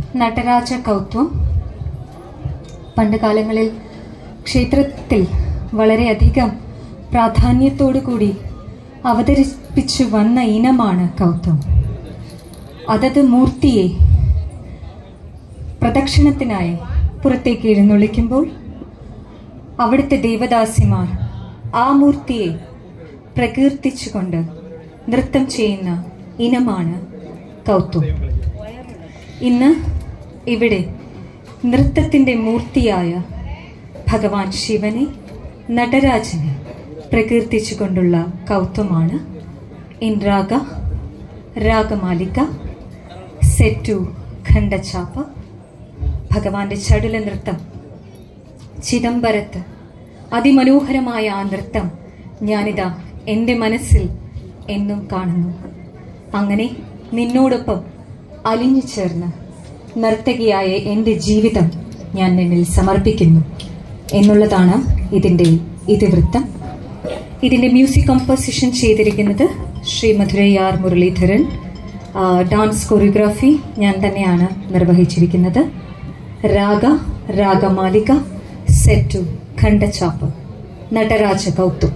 നടരാജ കൗത്വം പണ്ട് കാലങ്ങളിൽ ക്ഷേത്രത്തിൽ വളരെയധികം പ്രാധാന്യത്തോടു കൂടി അവതരിപ്പിച്ചു വന്ന ഇനമാണ് കൗത്വം അതത് മൂർത്തിയെ പ്രദക്ഷിണത്തിനായി പുറത്തേക്ക് എഴുന്നള്ളിക്കുമ്പോൾ അവിടുത്തെ ദേവദാസിമാർ ആ മൂർത്തിയെ പ്രകീർത്തിച്ചുകൊണ്ട് നൃത്തം ചെയ്യുന്ന ഇനമാണ് കൗത്വം ഇന്ന് ഇവിടെ നൃത്തത്തിൻ്റെ മൂർത്തിയായ ഭഗവാൻ ശിവനെ നടരാജനെ പ്രകീർത്തിച്ചുകൊണ്ടുള്ള കൗത്വമാണ് ഇൻരാഗ രാഗമാലിക സെറ്റു ഖണ്ഡച്ചാപ്പ ഭഗവാന്റെ ചടുല നൃത്തം ചിദംബരത്ത് അതിമനോഹരമായ ആ നൃത്തം ഞാനിതാ എൻ്റെ മനസ്സിൽ എന്നും കാണുന്നു അങ്ങനെ നിന്നോടൊപ്പം അലിഞ്ഞു ചേർന്ന് നർത്തകിയായ എൻ്റെ ജീവിതം ഞാൻ നിന്നിൽ സമർപ്പിക്കുന്നു എന്നുള്ളതാണ് ഇതിൻ്റെ ഇതിവൃത്തം ഇതിൻ്റെ മ്യൂസിക് കമ്പോസിഷൻ ചെയ്തിരിക്കുന്നത് ശ്രീ മധുരയാർ മുരളീധരൻ ആ, ഡാൻസ് കൊറിയോഗ്രാഫി ഞാൻ തന്നെയാണ് നിർവഹിച്ചിരിക്കുന്നത് രാഗ രാഗമാലിക സെറ്റു ഖണ്ഡച്ചാപ്പ് നടരാജ കൗത്തു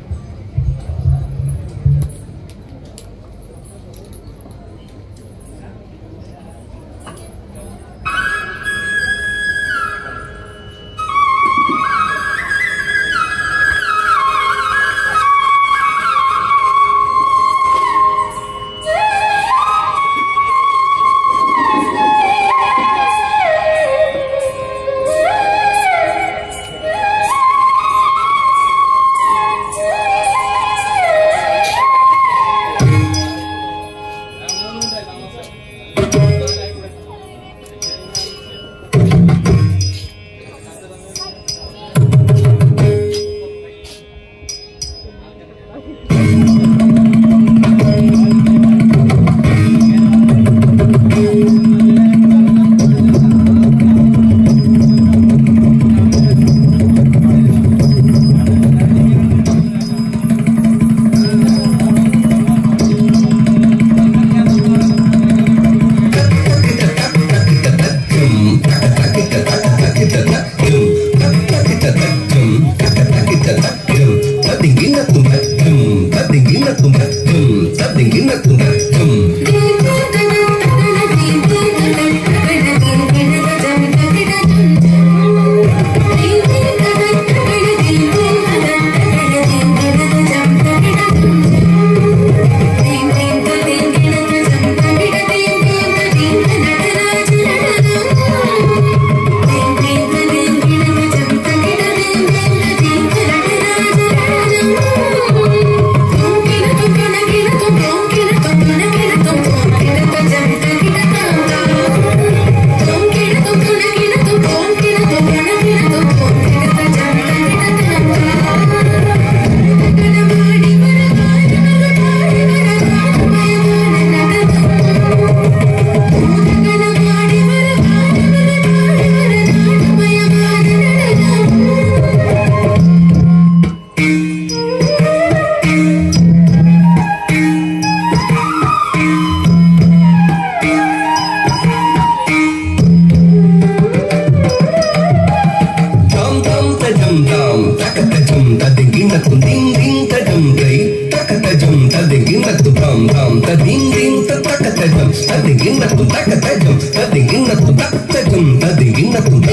Dum dum ta dum dum, taka ta dum ta ding ding ta tum ding ding ta dum ding, taka ta dum ta ding ding ta tum dum dum ta ding ding ta taka ta dum ta ding ding ta tum taka ta dum ta ding ding ta tum taka ta dum ta ding ding ta tum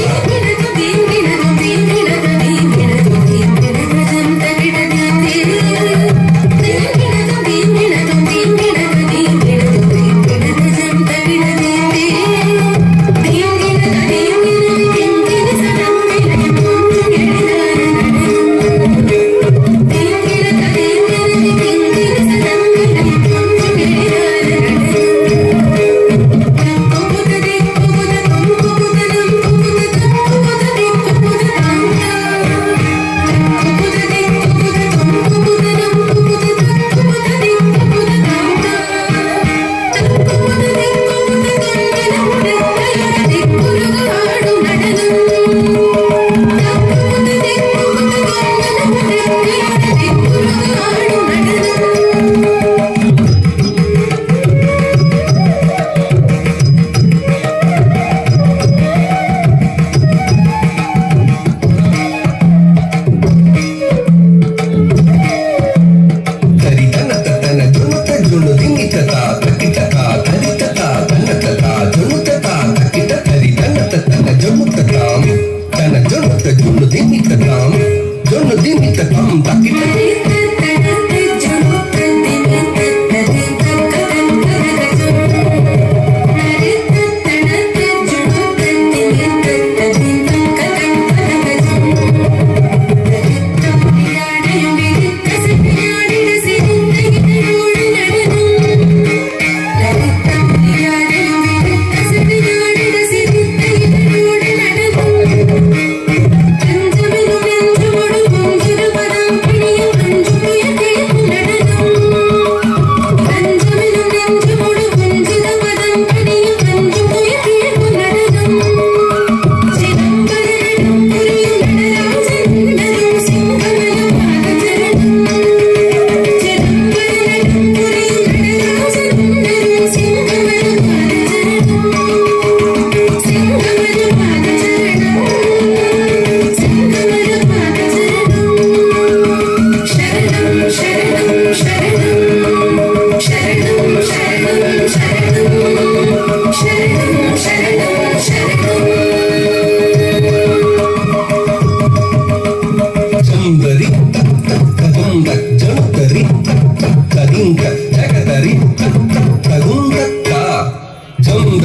ta. Thank you.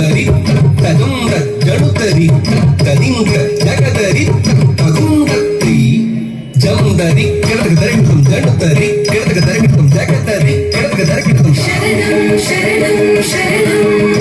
തരി തതുണ്ട ജണുതരി തതിങ്ക ജഗതരി തതുണ്ടത്തി ജംതരി കിടക്ക് തരകിട്ടും ജണുതരി കിടക്ക് തരകിട്ടും ജഗതരി കിടക്ക് തരകിട്ടും ശരണം ശരണം ശരണം